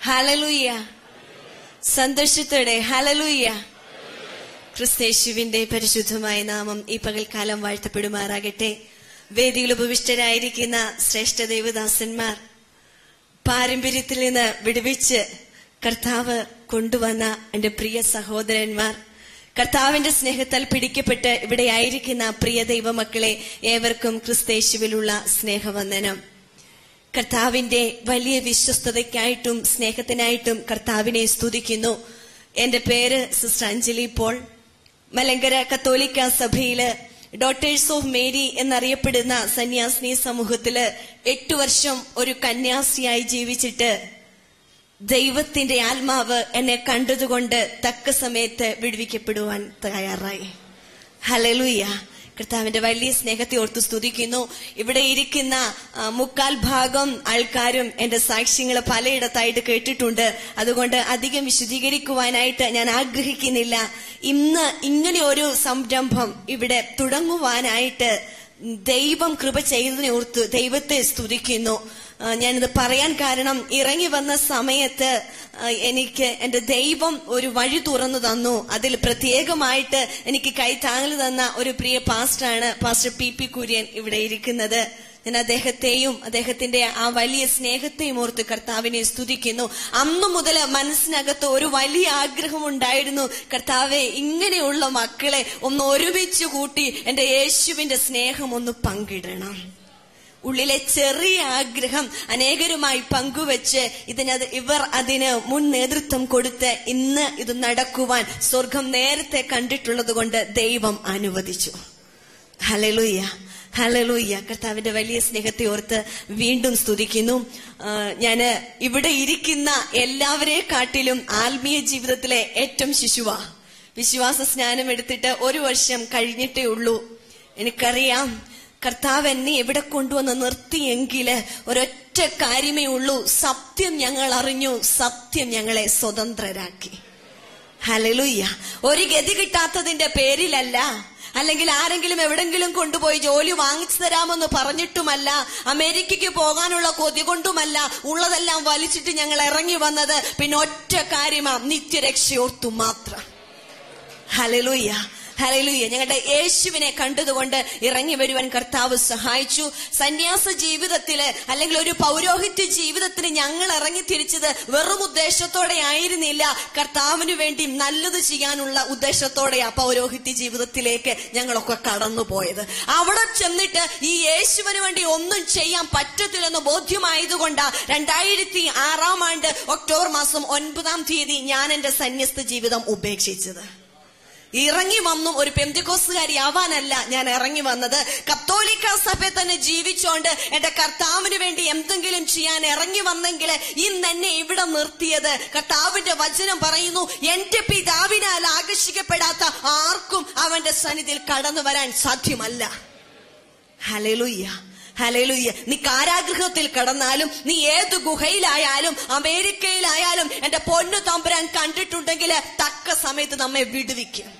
ഹലലൂയ സന്തോഷത്തോടെ ഹലലൂയ ക്രിസ്തേശുവിന്റെ പരിശുദ്ധമായ നാമം ഈ പകൽക്കാലം വാഴ്ത്തപ്പെടുമാറാകട്ടെ വേദിയിൽ ഉപവിഷ്ടരായിരിക്കുന്ന ശ്രേഷ്ഠ ദേവദാസന്മാർ പാരമ്പര്യത്തിൽ നിന്ന് വിടുവിച്ച് കർത്താവ് കൊണ്ടുവന്ന എന്റെ പ്രിയ സഹോദരന്മാർ കർത്താവിന്റെ സ്നേഹത്താൽ പിടിക്കപ്പെട്ട് ഇവിടെ ആയിരിക്കുന്ന പ്രിയ ദൈവമക്കളെ ഏവർക്കും ക്രിസ്തേശുവിലുള്ള സ്നേഹവന്ദനം കർത്താവിന്റെ വലിയ വിശ്വസ്തതയ്ക്കായിട്ടും സ്നേഹത്തിനായിട്ടും കർത്താവിനെ സ്തുതിക്കുന്നു എന്റെ പേര് സിസ്റ്റർ അഞ്ജലി പോൾ മലങ്കര കത്തോലിക്ക സഭയില് ഡോട്ടേഴ്സ് ഓഫ് മേരി എന്നറിയപ്പെടുന്ന സന്യാസിനി സമൂഹത്തില് എട്ടു വർഷം ഒരു കന്യാസിയായി ജീവിച്ചിട്ട് ദൈവത്തിന്റെ ആത്മാവ് എന്നെ കണ്ടതുകൊണ്ട് തക്ക സമയത്ത് വിടുവിക്കപ്പെടുവാൻ തയ്യാറായി ഹലലുയ്യ കർത്താവിന്റെ വലിയ സ്നേഹത്തെ ഓർത്ത് സ്തുതിക്കുന്നു ഇവിടെ ഇരിക്കുന്ന ആ, മുക്കാൽ ഭാഗം ആൾക്കാരും എന്റെ സാക്ഷ്യങ്ങൾ പലയിടത്തായിട്ട് കേട്ടിട്ടുണ്ട് അതുകൊണ്ട് അധികം വിശദീകരിക്കുവാനായിട്ട് ഞാൻ ആഗ്രഹിക്കുന്നില്ല ഇന്ന് ഇങ്ങനെ ഒരു സംരംഭം ഇവിടെ തുടങ്ങുവാനായിട്ട് ദൈവം കൃപ ചെയ്തതിനെ ഓർത്ത് ദൈവത്തെ സ്തുതിക്കുന്നു ആ, ഞാനിത് പറയാൻ കാരണം ഇറങ്ങി വന്ന സമയത്ത് ആ, എനിക്ക് എന്റെ ദൈവം ഒരു വഴി തുറന്നു തന്നു അതിൽ പ്രത്യേകമായിട്ട് എനിക്ക് കൈത്താങ്ങൽ തന്ന ഒരു പ്രിയ പാസ്റ്ററാണ് പാസ്റ്റർ പി പി കുര്യൻ ഇവിടെ ഇരിക്കുന്നത് ഞാൻ അദ്ദേഹത്തെയും അദ്ദേഹത്തിന്റെ ആ വലിയ സ്നേഹത്തെയും ഓർത്ത് കർത്താവിനെ സ്തുതിക്കുന്നു അന്നു മുതൽ മനസ്സിനകത്ത് ഒരു വലിയ ആഗ്രഹം ഉണ്ടായിരുന്നു കർത്താവെ ഇങ്ങനെയുള്ള മക്കളെ ഒന്ന് ഒരുമിച്ച് കൂട്ടി എന്റെ യേശുവിന്റെ സ്നേഹം ഒന്ന് പങ്കിടണം ഉള്ളിലെ ചെറിയ ആഗ്രഹം അനേകരുമായി പങ്കുവെച്ച് ഇതിനത് ഇവർ അതിന് മുൻ നേതൃത്വം കൊടുത്ത് ഇന്ന് ഇത് നടക്കുവാൻ സ്വർഗം നേരത്തെ കണ്ടിട്ടുള്ളത് കൊണ്ട് ദൈവം അനുവദിച്ചു ഹലലൂയ്യ ഹലലൂയ്യ കർത്താവിന്റെ വലിയ സ്നേഹത്തെ ഓർത്ത് വീണ്ടും സ്തുതിക്കുന്നു ആ, ഞാന് ഇവിടെ ഇരിക്കുന്ന എല്ലാവരെ കാട്ടിലും ആത്മീയ ജീവിതത്തിലെ ഏറ്റവും ശിശുവാ വിശ്വാസ സ്നാനം എടുത്തിട്ട് ഒരു വർഷം കഴിഞ്ഞിട്ടേ ഉള്ളൂ എനിക്കറിയാം കർത്താവ് എന്നെ എവിടെ കൊണ്ടുവന്ന് നിർത്തിയെങ്കില് ഒരൊറ്റ കാര്യമേ ഉള്ളൂ സത്യം ഞങ്ങൾ അറിഞ്ഞു സത്യം ഞങ്ങളെ സ്വതന്ത്രരാക്കി ഹലലുയ്യ ഒരു ഗതി കിട്ടാത്തതിന്റെ പേരിലല്ല അല്ലെങ്കിൽ ആരെങ്കിലും എവിടെങ്കിലും കൊണ്ടുപോയി ജോലി വാങ്ങിച്ചു തരാമെന്ന് പറഞ്ഞിട്ടുമല്ല അമേരിക്കയ്ക്ക് പോകാനുള്ള കൊതി കൊണ്ടുമല്ല ഉള്ളതെല്ലാം വലിച്ചിട്ട് ഞങ്ങൾ ഇറങ്ങി വന്നത് പിന്നെ ഒറ്റ കാര്യമാ നിത്യരക്ഷയോർത്തു മാത്രം ഹലലുയ്യ ഹലലുയ്യ ഞങ്ങളുടെ യേശുവിനെ കണ്ടതുകൊണ്ട് ഇറങ്ങി വരുവാൻ കർത്താവ് സഹായിച്ചു സന്യാസ ജീവിതത്തില് അല്ലെങ്കിൽ ഒരു പൗരോഹിത്യ ജീവിതത്തിന് ഞങ്ങൾ ഇറങ്ങി തിരിച്ചത് വെറും ഉദ്ദേശത്തോടെ ആയിരുന്നില്ല കർത്താവിന് വേണ്ടി നല്ലത് ചെയ്യാനുള്ള ഉദ്ദേശത്തോടെയാ പൗരോഹിത്യ ജീവിതത്തിലേക്ക് ഞങ്ങളൊക്കെ കടന്നുപോയത് അവിടെ ചെന്നിട്ട് ഈ യേശുവിന് വേണ്ടി ഒന്നും ചെയ്യാൻ പറ്റത്തില്ലെന്ന് ബോധ്യമായതുകൊണ്ടാ രണ്ടായിരത്തി ആറാം ആണ്ട് ഒക്ടോബർ മാസം ഒൻപതാം തീയതി ഞാൻ എന്റെ സന്യസ്ത ജീവിതം ഉപേക്ഷിച്ചത് ഇറങ്ങി വന്നും ഒരു പെന്തിക്കോസുകാരി ആവാനല്ല ഞാൻ ഇറങ്ങി വന്നത് കത്തോലിക്ക സഭയെ തന്നെ ജീവിച്ചോണ്ട് എന്റെ കർത്താവിന് വേണ്ടി എന്തെങ്കിലും ചെയ്യാൻ ഇറങ്ങി വന്നെങ്കിൽ ഇന്ന് എന്നെ ഇവിടെ നിർത്തിയത് കർത്താവിന്റെ വചനം പറയുന്നു എന്റെ പിതാവിനാൽ ആകർഷിക്കപ്പെടാത്ത ആർക്കും അവന്റെ സന്നിധിയിൽ കടന്നു വരാൻ സാധ്യമല്ല ഹലലുയ്യ ഹലലുയ്യ നീ കാരാഗൃഹത്തിൽ കടന്നാലും നീ ഏത് ഗുഹയിലായാലും അമേരിക്കയിലായാലും എന്റെ പൊന്നു തമ്പുരാൻ കണ്ടിട്ടുണ്ടെങ്കിൽ തക്ക സമയത്ത് നമ്മെ വിടുവിക്കും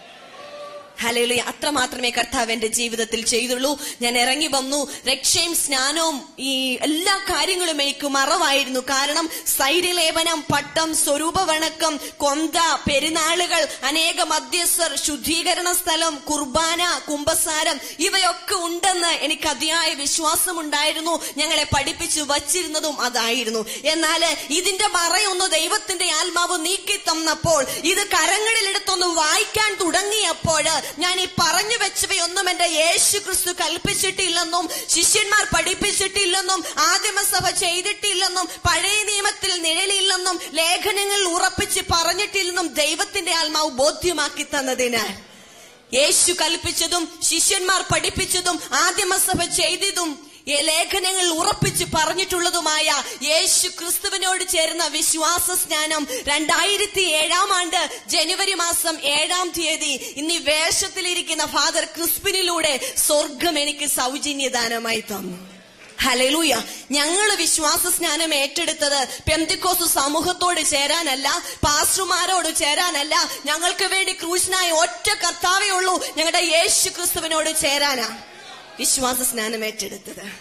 ഹലയിലെ അത്ര മാത്രമേ കർത്താവ് എന്റെ ജീവിതത്തിൽ ചെയ്തുള്ളൂ ഞാൻ ഇറങ്ങി വന്നു രക്ഷയും സ്നാനവും ഈ എല്ലാ കാര്യങ്ങളും എനിക്ക് മറവായിരുന്നു കാരണം സൈര്യലേപനം പട്ടം സ്വരൂപവണക്കം കൊന്ത പെരുന്നാളുകൾ അനേക മധ്യസ്ഥർ ശുദ്ധീകരണ സ്ഥലം കുർബാന കുംഭസാരം ഇവയൊക്കെ ഉണ്ടെന്ന് എനിക്ക് അതിയായ വിശ്വാസമുണ്ടായിരുന്നു ഞങ്ങളെ പഠിപ്പിച്ചു വച്ചിരുന്നതും അതായിരുന്നു എന്നാൽ ഇതിന്റെ മറയൊന്ന് ദൈവത്തിന്റെ ആത്മാവ് നീക്കി തന്നപ്പോൾ ഇത് കരങ്ങളിലെടുത്തൊന്ന് വായിക്കാൻ തുടങ്ങിയപ്പോൾ ഞാൻ ഈ പറഞ്ഞു വെച്ചവയൊന്നും എന്റെ യേശു ക്രിസ്തു കൽപ്പിച്ചിട്ടില്ലെന്നും ശിഷ്യന്മാർ പഠിപ്പിച്ചിട്ടില്ലെന്നും ആദിമസഭ ചെയ്തിട്ടില്ലെന്നും പഴയ നിയമത്തിൽ നിഴലില്ലെന്നും ലേഖനങ്ങളിൽ ഉറപ്പിച്ച് പറഞ്ഞിട്ടില്ലെന്നും ദൈവത്തിന്റെ ആത്മാവ് ബോധ്യമാക്കി തന്നതിനാൽ യേശു കൽപ്പിച്ചതും ശിഷ്യന്മാർ പഠിപ്പിച്ചതും ആദിമസഭ ചെയ്തതും ഈ ലേഖനങ്ങളിൽ ഉറപ്പിച്ച് പറഞ്ഞിട്ടുള്ളതുമായ യേശു ക്രിസ്തുവിനോട് ചേർന്ന വിശ്വാസ സ്നാനം രണ്ടായിരത്തി ഏഴാം ആണ്ട് ജനുവരി മാസം ഏഴാം തീയതി ഇന്ന് ഈ വേഷത്തിലിരിക്കുന്ന ഫാദർ ക്രിസ്പിനിലൂടെ സ്വർഗം എനിക്ക് സൗജന്യദാനമായി തന്നു ഹലലൂയ ഞങ്ങൾ വിശ്വാസ സ്നാനം ഏറ്റെടുത്തത് പെന്തിക്കോസ് സമൂഹത്തോട് ചേരാനല്ല പാസ്റ്റർമാരോട് ചേരാനല്ല ഞങ്ങൾക്ക് വേണ്ടി ക്രൂശനായ ഒറ്റ കർത്താവേ ഉള്ളൂ ഞങ്ങളുടെ യേശു ക്രിസ്തുവിനോട് ചേരാനാ വിശ്വാസ സ്നാനം ഏറ്റെടുത്തത്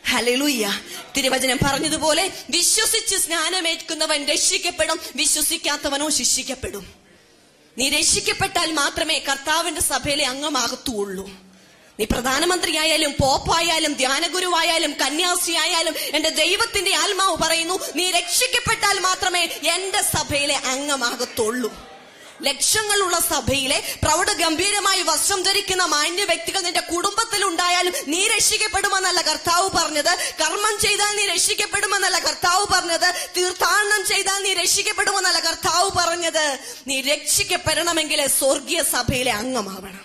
ഹലലുയ്യ തിരുവചനം പറഞ്ഞതുപോലെ വിശ്വസിച്ച് സ്നാനമേൽക്കുന്നവൻ രക്ഷിക്കപ്പെടും വിശ്വസിക്കാത്തവനോ ശിക്ഷിക്കപ്പെടും നീ രക്ഷിക്കപ്പെട്ടാൽ മാത്രമേ കർത്താവിന്റെ സഭയിലെ അംഗമാകത്തുള്ളൂ നീ പ്രധാനമന്ത്രിയായാലും പോപ്പായാലും ധ്യാനഗുരുവായാലും കന്യാസ്ത്രീ ആയാലും എന്റെ ദൈവത്തിന്റെ ആത്മാവ് പറയുന്നു നീ രക്ഷിക്കപ്പെട്ടാൽ മാത്രമേ എന്റെ സഭയിലെ അംഗമാകത്തുള്ളൂ ലക്ഷങ്ങളുള്ള സഭയിലെ പ്രൗഢ ഗംഭീരമായി വസ്ത്രം ധരിക്കുന്ന മാന്യ വ്യക്തികൾ നിന്റെ കുടുംബത്തിൽ ഉണ്ടായാലും നീ രക്ഷിക്കപ്പെടുമെന്നല്ല കർത്താവ് പറഞ്ഞത് കർമ്മം ചെയ്താൽ നീ രക്ഷിക്കപ്പെടുമെന്നല്ല കർത്താവ് പറഞ്ഞത് തീർത്ഥാടനം ചെയ്താൽ നീ രക്ഷിക്കപ്പെടുമെന്നല്ല കർത്താവ് പറഞ്ഞത് നീ രക്ഷിക്കപ്പെടണമെങ്കിൽ സ്വർഗീയ സഭയിലെ അംഗമാവണം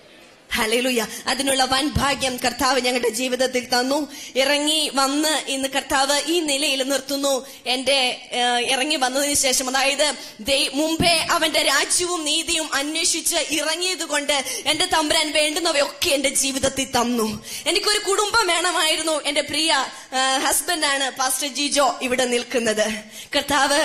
ഹലേലുയ അതിനുള്ള വൻ ഭാഗ്യം കർത്താവ് ഞങ്ങളുടെ ജീവിതത്തിൽ തന്നു ഇറങ്ങി വന്ന് ഇന്ന് കർത്താവ് ഈ നിലയിൽ നിർത്തുന്നു എന്റെ ഏഹ്, ഇറങ്ങി വന്നതിന് ശേഷം അതായത് ദൈ- മുമ്പേ അവന്റെ രാജ്യവും നീതിയും അന്വേഷിച്ച് ഇറങ്ങിയത് കൊണ്ട് എന്റെ തമ്പുരാൻ വേണ്ടുന്നവയൊക്കെ എന്റെ ജീവിതത്തിൽ തന്നു എനിക്കൊരു കുടുംബം വേണമായിരുന്നു എന്റെ പ്രിയ ഹസ്ബൻഡാണ് പാസ്റ്റർ ജിജോ ഇവിടെ നിൽക്കുന്നത് കർത്താവ്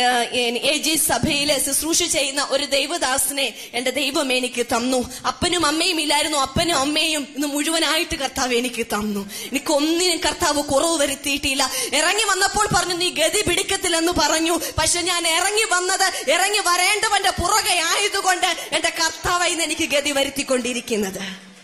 എ ജി സഭയിലെ ശുശ്രൂഷ ചെയ്യുന്ന ഒരു ദൈവദാസനെ എന്റെ ദൈവം എനിക്ക് തന്നു അപ്പനും അമ്മയും ഇല്ലായിരുന്നു അപ്പനും അമ്മയും ഇന്ന് മുഴുവനായിട്ട് കർത്താവ് എനിക്ക് തന്നു എനിക്ക് ഒന്നിനും കർത്താവ് കുറവ് വരുത്തിയിട്ടില്ല ഇറങ്ങി വന്നപ്പോൾ പറഞ്ഞു നീ ഗതി പിടിക്കത്തില്ലെന്ന് പറഞ്ഞു പക്ഷെ ഞാൻ ഇറങ്ങി വന്നത് ഇറങ്ങി വരേണ്ടവന്റെ പുറകെ ആയതുകൊണ്ട് എന്റെ കർത്താവ് ഇന്ന് എനിക്ക് ഗതി വരുത്തിക്കൊണ്ടിരിക്കുന്നത്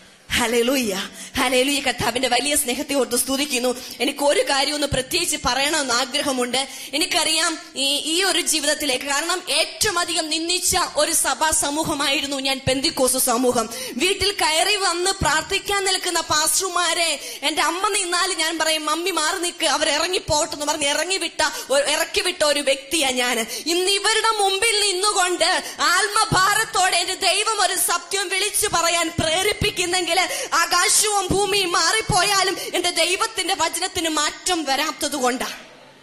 ഹലലുയ്യ ഹലലുയ്യ കർത്താവിന്റെ വലിയ സ്നേഹത്തെ ഓർത്ത് സ്തുതിക്കുന്നു എനിക്ക് ഒരു കാര്യം ഒന്ന് പ്രത്യേകിച്ച് പറയണമെന്ന് ആഗ്രഹമുണ്ട് എനിക്കറിയാം ഈ ഈ ഒരു ജീവിതത്തിലേക്ക് കാരണം ഏറ്റവും അധികം നിന്ദിച്ച ഒരു സഭാ സമൂഹമായിരുന്നു ഞാൻ പെന്തിക്കോസ് സമൂഹം വീട്ടിൽ കയറി വന്ന് പ്രാർത്ഥിക്കാൻ നിൽക്കുന്ന പാസ്റ്റർമാരെ എന്റെ അമ്മ നിന്നാൽ ഞാൻ പറയും മമ്മി മാറി നിൽക്ക് അവർ ഇറങ്ങി പോട്ടെന്ന് പറഞ്ഞ് ഇറങ്ങി വിട്ട ഒരു- ഇറക്കി വിട്ട ഒരു വ്യക്തിയാ ഞാൻ ഇന്ന് ഇവരുടെ മുമ്പിൽ നിന്നുകൊണ്ട് ആത്മഭാരത്തോടെ എന്റെ ദൈവം ഒരു സത്യം വിളിച്ചു പറയാൻ പ്രേരിപ്പിക്കുന്നെങ്കിൽ ആകാശവും ഭൂമിയും മാറിപ്പോയാലും എന്റെ ദൈവത്തിന്റെ വചനത്തിന് മാറ്റം വരാത്തത് കൊണ്ടാണ്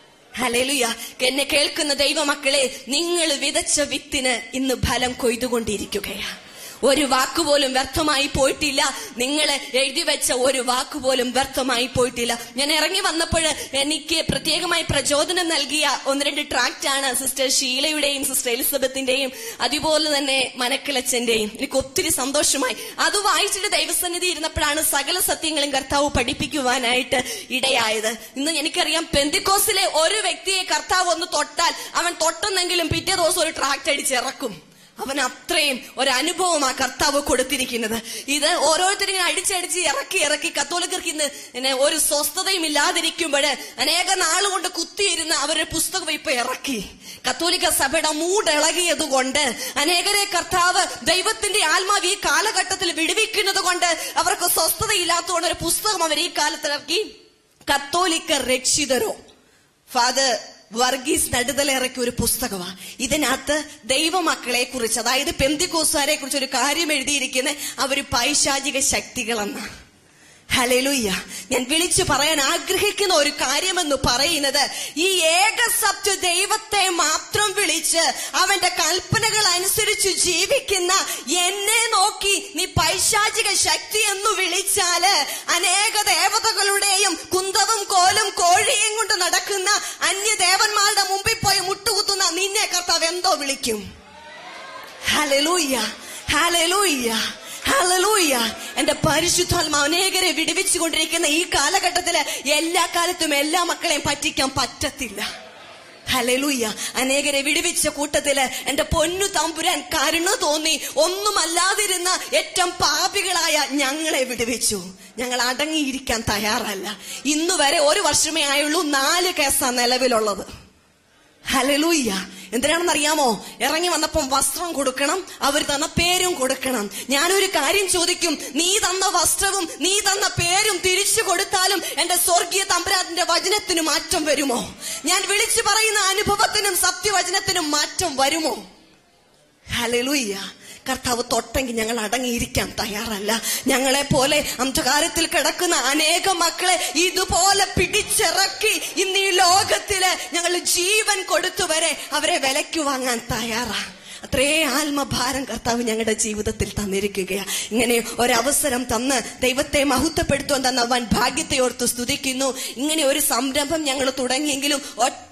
ഹലേലുയ എന്നെ കേൾക്കുന്ന ദൈവമക്കളെ നിങ്ങൾ വിതച്ച വിത്തിന് ഇന്ന് ഫലം കൊയ്തുകൊണ്ടിരിക്കുകയാണ് ഒരു വാക്കുപോലും വ്യർത്ഥമായി പോയിട്ടില്ല നിങ്ങൾ എഴുതി വെച്ച ഒരു വാക്കുപോലും വ്യർത്ഥമായി പോയിട്ടില്ല ഞാൻ ഇറങ്ങി വന്നപ്പോൾ എനിക്ക് പ്രത്യേകമായി പ്രചോദനം നൽകിയ ഒന്ന് രണ്ട് ട്രാക്റ്റാണ് സിസ്റ്റർ ഷീലയുടെയും സിസ്റ്റർ എലിസബത്തിന്റെയും അതുപോലെ തന്നെ മനക്കിലച്ചന്റെയും എനിക്ക് ഒത്തിരി സന്തോഷമായി അത് വായിച്ചിട്ട് ദൈവസന്നിധി ഇരുന്നപ്പോഴാണ് സകല സത്യങ്ങളും കർത്താവ് പഠിപ്പിക്കുവാനായിട്ട് ഇടയായത് ഇന്ന് എനിക്കറിയാം പെന്തിക്കോസിലെ ഒരു വ്യക്തിയെ കർത്താവ് ഒന്ന് തൊട്ടാൽ അവൻ തൊട്ടെന്നെങ്കിലും പിറ്റേ ദിവസം ഒരു ട്രാക്ട് അടിച്ചിറക്കും അവൻ അത്രയും ഒരു അനുഭവം ആ കർത്താവ് കൊടുത്തിരിക്കുന്നത് ഇത് ഓരോരുത്തരും ഇങ്ങനെ അടിച്ചടിച്ച് ഇറക്കി ഇറക്കി കത്തോലിക്കർക്ക് ഇന്ന് ഇങ്ങനെ ഒരു സ്വസ്ഥതയും ഇല്ലാതിരിക്കുമ്പോൾ അനേക നാളുകൊണ്ട് കുത്തിയിരുന്ന് അവരുടെ പുസ്തകം ഇപ്പൊ ഇറക്കി കത്തോലിക്ക സഭയുടെ മൂടിളകിയത് കൊണ്ട് അനേകരെ കർത്താവ് ദൈവത്തിന്റെ ആത്മാവ് ഈ കാലഘട്ടത്തിൽ വിടുവിക്കുന്നത് കൊണ്ട് അവർക്ക് സ്വസ്ഥതയില്ലാത്തതുകൊണ്ട് ഒരു പുസ്തകം അവർ ഈ കാലത്ത് ഇറക്കി കത്തോലിക്ക രക്ഷിതരോ ഫാദർ വർഗീസ് നടുതലിറക്കിയ ഒരു പുസ്തകമാണ് ഇതിനകത്ത് ദൈവമക്കളെ കുറിച്ച് അതായത് പെന്തിക്കോസുകാരെ കുറിച്ച് ഒരു കാര്യം എഴുതിയിരിക്കുന്നത് അവര് പൈശാചിക ശക്തികളെന്നാണ് ഹലലുയ്യ ഞാൻ വിളിച്ചു പറയാൻ ആഗ്രഹിക്കുന്ന ഒരു കാര്യമെന്ന് പറയുന്നത് ഈ ഏക സത്യ ദൈവത്തെ മാത്രം വിളിച്ച് അവന്റെ കൽപ്പനകൾ അനുസരിച്ച് ജീവിക്കുന്ന എന്നെ നോക്കി നീ പൈശാചിക ശക്തി എന്ന് വിളിച്ചാല് അനേക ദേവതകളുടെയും കുന്തവും കോലും കോഴിയും കൊണ്ട് നടക്കുന്ന അന്യദേവന്മാരുടെ മുമ്പിൽ പോയി മുട്ടുകുത്തുന്ന നിന്നെ കർത്താവ് എന്തോ വിളിക്കും ഹലലൂയ്യ ഹലലൂയ്യ ഹലലൂയ്യ എന്റെ പരിശുദ്ധാത്മാ അനേകരെ വിടുവിച്ചുകൊണ്ടിരിക്കുന്ന ഈ കാലഘട്ടത്തില് എല്ലാ കാലത്തും എല്ലാ മക്കളെയും പറ്റിക്കാൻ പറ്റത്തില്ല ഹലലൂയ്യ അനേകരെ വിടുവിച്ച കൂട്ടത്തില് എന്റെ പൊന്നു തമ്പുരാൻ കരുണ തോന്നി ഒന്നുമല്ലാതിരുന്ന ഏറ്റവും പാപികളായ ഞങ്ങളെ വിടുവിച്ചു ഞങ്ങൾ അടങ്ങിയിരിക്കാൻ തയ്യാറല്ല ഇന്നു വരെ ഒരു വർഷമേ ആയുള്ളൂ നാല് കേസാ നിലവിലുള്ളത് ഹലലൂയ്യ എന്തിനാണെന്ന് അറിയാമോ ഇറങ്ങി വന്നപ്പം വസ്ത്രം കൊടുക്കണം അവർ തന്ന പേരും കൊടുക്കണം ഞാനൊരു കാര്യം ചോദിക്കും നീ തന്ന വസ്ത്രവും നീ തന്ന പേരും തിരിച്ചു കൊടുത്താലും എന്റെ സ്വർഗീയ തമ്പരാത്തിന്റെ വചനത്തിന് മാറ്റം വരുമോ ഞാൻ വിളിച്ചു പറയുന്ന അനുഭവത്തിനും സത്യവചനത്തിനും മാറ്റം വരുമോ ഹലലൂയ്യ കർത്താവ് തൊട്ടെങ്കിൽ ഞങ്ങൾ അടങ്ങിയിരിക്കാൻ തയ്യാറല്ല ഞങ്ങളെ പോലെ അന്ധകാരത്തിൽ കിടക്കുന്ന അനേക മക്കളെ ഇതുപോലെ പിടിച്ചിറക്കി ഇന്ന് ഈ ലോകത്തില് ഞങ്ങൾ ജീവൻ കൊടുത്തു വരെ അവരെ വിലയ്ക്ക് വാങ്ങാൻ തയ്യാറാ അത്രേ ആത്മഭാരം കർത്താവ് ഞങ്ങളുടെ ജീവിതത്തിൽ തന്നിരിക്കുകയാണ് ഇങ്ങനെ ഒരവസരം തന്ന് ദൈവത്തെ മഹത്വപ്പെടുത്തുവാൻ തന്ന വൻ ഭാഗ്യത്തെ ഓർത്ത് സ്തുതിക്കുന്നു ഇങ്ങനെ ഒരു സംരംഭം ഞങ്ങൾ തുടങ്ങിയെങ്കിലും ഒറ്റ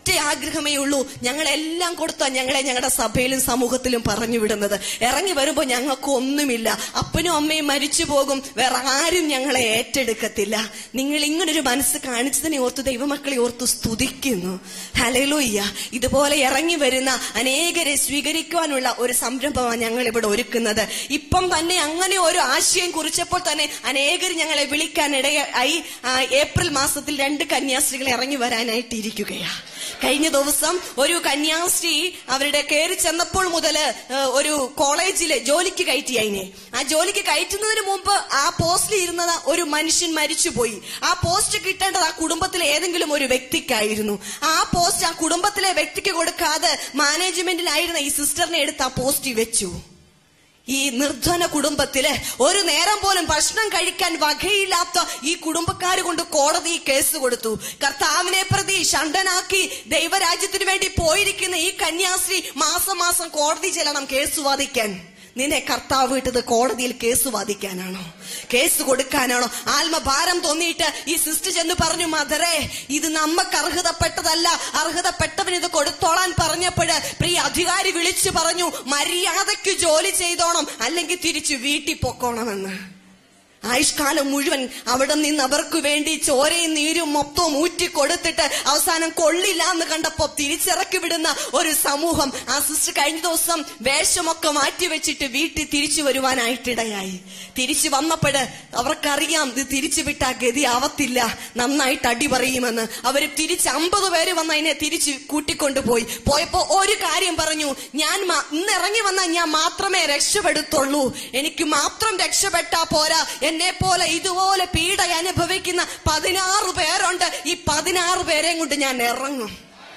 ആഗ്രഹമേ ഉള്ളൂ ഞങ്ങളെല്ലാം കൊടുത്താ ഞങ്ങളെ ഞങ്ങളുടെ സഭയിലും സമൂഹത്തിലും പറഞ്ഞു വിടുന്നത് ഇറങ്ങി വരുമ്പോ ഞങ്ങൾക്ക് ഒന്നുമില്ല അപ്പനും അമ്മയും മരിച്ചു പോകും വേറെ ആരും ഞങ്ങളെ ഏറ്റെടുക്കത്തില്ല നിങ്ങൾ ഇങ്ങനൊരു മനസ്സ് കാണിച്ചതിനെ ഓർത്ത് ദൈവമക്കളെ ഓർത്ത് സ്തുതിക്കുന്നു ഹലലൂയ്യ ഇതുപോലെ ഇറങ്ങി വരുന്ന അനേകരെ സ്വീകരിക്കുവാനുള്ള ഒരു സംരംഭമാണ് ഞങ്ങൾ ഇവിടെ ഒരുക്കുന്നത് ഇപ്പം തന്നെ അങ്ങനെ ഒരു ആശയം കുറിച്ചപ്പോൾ തന്നെ അനേകർ ഞങ്ങളെ വിളിക്കാൻ ഇടയായി ആ, ഏപ്രിൽ മാസത്തിൽ രണ്ട് കന്യാസ്ത്രീകൾ ഇറങ്ങി വരാനായിട്ട് ഇരിക്കുകയാ കഴിഞ്ഞ ദിവസം ഒരു കന്യാസ്ത്രീ അവരുടെ കയറി ചെന്നപ്പോൾ മുതൽ ഒരു കോളേജില് ജോലിക്ക് കയറ്റി അതിനെ ആ ജോലിക്ക് കയറ്റുന്നതിന് മുമ്പ് ആ പോസ്റ്റിൽ ഇരുന്നത് ഒരു മനുഷ്യൻ മരിച്ചുപോയി ആ പോസ്റ്റ് കിട്ടേണ്ടത് ആ കുടുംബത്തിലെ ഏതെങ്കിലും ഒരു വ്യക്തിക്കായിരുന്നു ആ പോസ്റ്റ് ആ കുടുംബത്തിലെ വ്യക്തിക്ക് കൊടുക്കാതെ മാനേജ്മെന്റിലായിരുന്ന ഈ സിസ്റ്ററിനെ എടുത്ത് ആ പോസ്റ്റ് വെച്ചു ഈ നിർധന കുടുംബത്തില് ഒരു നേരം പോലും ഭക്ഷണം കഴിക്കാൻ വകയില്ലാത്ത ഈ കുടുംബക്കാർ കൊണ്ട് കോടതി കേസ് കൊടുത്തു കർത്താവിനെ പ്രതി ഷണ്ടനാക്കി ദൈവരാജ്യത്തിന് വേണ്ടി പോയിരിക്കുന്ന ഈ കന്യാസ്ത്രീ മാസം മാസം കോടതി ചെല്ലണം കേസ് വാദിക്കാൻ നിന്നെ കർത്താവ് വിട്ടത് കോടതിയിൽ കേസ് വാദിക്കാനാണോ കേസ് കൊടുക്കാനാണോ ആത്മഭാരം തോന്നിയിട്ട് ഈ സിസ്റ്റർ ചെന്ന് പറഞ്ഞു മദറേ ഇത് നമ്മക്ക് അർഹതപ്പെട്ടതല്ല അർഹതപ്പെട്ടവന് ഇത് കൊടുത്തോളാൻ പറഞ്ഞപ്പോൾ പ്രിയ അധികാരി വിളിച്ചു പറഞ്ഞു മര്യാദയ്ക്ക് ജോലി ചെയ്തോണം അല്ലെങ്കിൽ തിരിച്ചു വീട്ടിൽ പൊക്കോണമെന്ന് ആയുഷ്കാലം മുഴുവൻ അവിടെ നിന്ന് അവർക്ക് വേണ്ടി ചോരയും നീരും മൊത്തവും ഊറ്റി കൊടുത്തിട്ട് അവസാനം കൊള്ളില്ല എന്ന് കണ്ടപ്പോ തിരിച്ചിറക്കി വിടുന്ന ഒരു സമൂഹം ആ സിസ്റ്റർ കഴിഞ്ഞ ദിവസം വേഷമൊക്കെ മാറ്റി വെച്ചിട്ട് വീട്ടിൽ തിരിച്ചു വരുവാനായിട്ടിടയായി തിരിച്ചു വന്നപ്പോഴ് അവർക്കറിയാം ഇത് തിരിച്ചു വിട്ട ഗതി ആവത്തില്ല നന്നായിട്ട് അടി പറയുമെന്ന് അവര് തിരിച്ച് അമ്പത് പേര് വന്ന് അതിനെ തിരിച്ച് കൂട്ടിക്കൊണ്ടുപോയി പോയപ്പോ ഒരു കാര്യം പറഞ്ഞു ഞാൻ മ- ഇന്ന് ഇറങ്ങി വന്നാൽ ഞാൻ മാത്രമേ രക്ഷപ്പെടുത്തുള്ളൂ എനിക്ക് മാത്രം രക്ഷപ്പെട്ടാ പോരാ എന്നെ പോലെ ഇതുപോലെ പീഡ അനുഭവിക്കുന്ന പതിനാറ് പേരുണ്ട് ഈ പതിനാറ് പേരെയും കൊണ്ട് ഞാൻ ഇറങ്ങും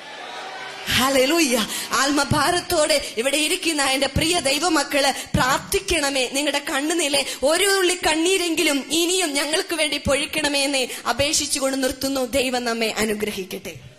ഹല്ലേലൂയ ആത്മഭാരത്തോടെ ഇവിടെ ഇരിക്കുന്ന എന്റെ പ്രിയ ദൈവമക്കള് പ്രാർത്ഥിക്കണമേ നിങ്ങളുടെ കണ്ണുനിലെ ഒരു ഉള്ളി കണ്ണീരെങ്കിലും ഇനിയും ഞങ്ങൾക്ക് വേണ്ടി പൊഴിക്കണമേ എന്ന് അപേക്ഷിച്ചുകൊണ്ട് നിർത്തുന്നു ദൈവം നമ്മെ അനുഗ്രഹിക്കട്ടെ